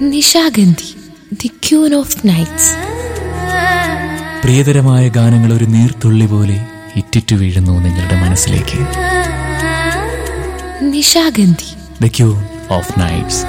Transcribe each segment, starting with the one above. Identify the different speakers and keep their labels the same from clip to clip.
Speaker 1: Nishagandhi the queen of nights
Speaker 2: പ്രിയതരമായ ഗാനങ്ങൾ ഒരു നീർത്തുള്ളി പോലെ ഇറ്റിറ്റു വീഴുന്നു നിങ്ങളുടെ മനസ്സിലേക്ക്
Speaker 1: Nishagandhi
Speaker 2: the queen of nights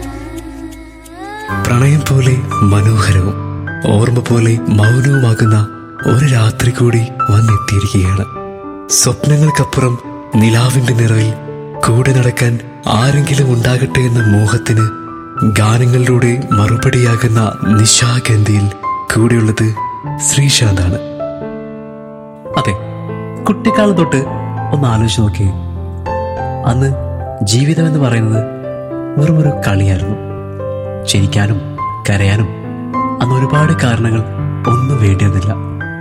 Speaker 3: പ്രണയം പോലെ മനോഹരവും ഓർമ്മ പോലെ മൗനവുമാകുന്ന ഒരു രാത്രി കൂടി വന്നെത്തിയിരിക്കുകയാണ് സ്വപ്നങ്ങൾക്കപ്പുറം നിലാവിന്റെ നിറവിൽ കൂടെ നടക്കാൻ ആരെങ്കിലും ഉണ്ടാകട്ടെ എന്ന മോഹത്തിന് ഗാനങ്ങളിലൂടെ മറുപടിയാകുന്ന നിശാഗന്ധിയിൽ കൂടെയുള്ളത് ശ്രീശാന്താണ്
Speaker 4: അതെ കുട്ടിക്കാലം തൊട്ട് ഒന്ന് ആലോചിച്ച് നോക്കിയേ അന്ന് ജീവിതം എന്ന് പറയുന്നത് വെറുമൊരു കളിയായിരുന്നു ചിരിക്കാനും കരയാനും അന്ന് ഒരുപാട് കാരണങ്ങൾ ഒന്നും വേണ്ടിയിരുന്നില്ല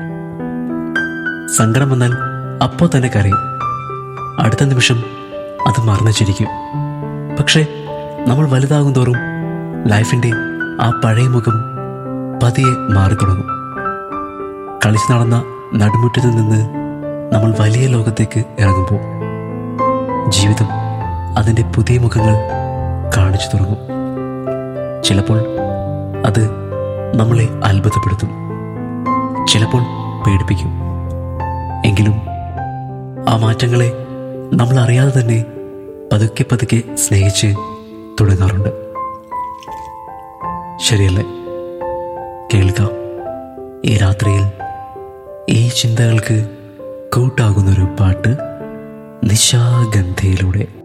Speaker 4: സങ്കടം വന്നാൽ അപ്പോൾ തന്നെ കരയും അടുത്ത നിമിഷം അത് മറന്നു ചിരിക്കും പക്ഷേ നമ്മൾ വലുതാകും തോറും ലൈഫിൻ്റെ ആ പഴയ മുഖം പതിയെ മാറി തുടങ്ങും കളിച്ചു നടന്ന നടുമുറ്റത്ത് നിന്ന് നമ്മൾ വലിയ ലോകത്തേക്ക് ഇറങ്ങുമ്പോൾ ജീവിതം അതിൻ്റെ പുതിയ മുഖങ്ങൾ കാണിച്ചു തുടങ്ങും ചിലപ്പോൾ അത് നമ്മളെ അത്ഭുതപ്പെടുത്തും ചിലപ്പോൾ പേടിപ്പിക്കും എങ്കിലും ആ മാറ്റങ്ങളെ നമ്മൾ അറിയാതെ തന്നെ പതുക്കെ പതുക്കെ സ്നേഹിച്ച് തുടങ്ങാറുണ്ട് ശരിയല്ലേ കേൾക്കാം ഈ രാത്രിയിൽ ഈ ചിന്തകൾക്ക് കൂട്ടാകുന്നൊരു പാട്ട് നിശാഗന്ധിയിലൂടെ